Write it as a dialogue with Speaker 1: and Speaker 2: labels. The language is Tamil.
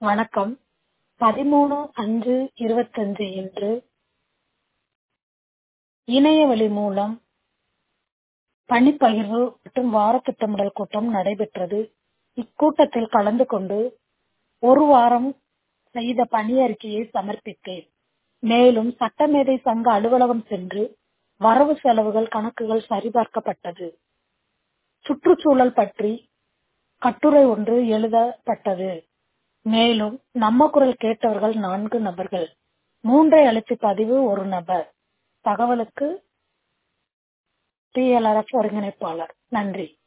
Speaker 1: வணக்கம் பதிமூணு அஞ்சு இருபத்தஞ்சு இன்று இணையவழி மூலம் பணிப்பகிர்வு மற்றும் வார திட்டமிடல் கூட்டம் நடைபெற்றது இக்கூட்டத்தில் கலந்து கொண்டு ஒரு வாரம் செய்த பணி அறிக்கையை சமர்ப்பித்தேன் மேலும் சட்டமேதை சங்க அலுவலகம் சென்று வரவு செலவுகள் கணக்குகள் சரிபார்க்கப்பட்டது சுற்றுச்சூழல் பற்றி கட்டுரை ஒன்று எழுதப்பட்டது மேலும் நம்ம குரல் கேட்டவர்கள் நான்கு நபர்கள் மூன்றை அழுத்தி பதிவு ஒரு நபர் தகவலுக்கு டிஎல்ஆர்எஃப் ஒருங்கிணைப்பாளர் நன்றி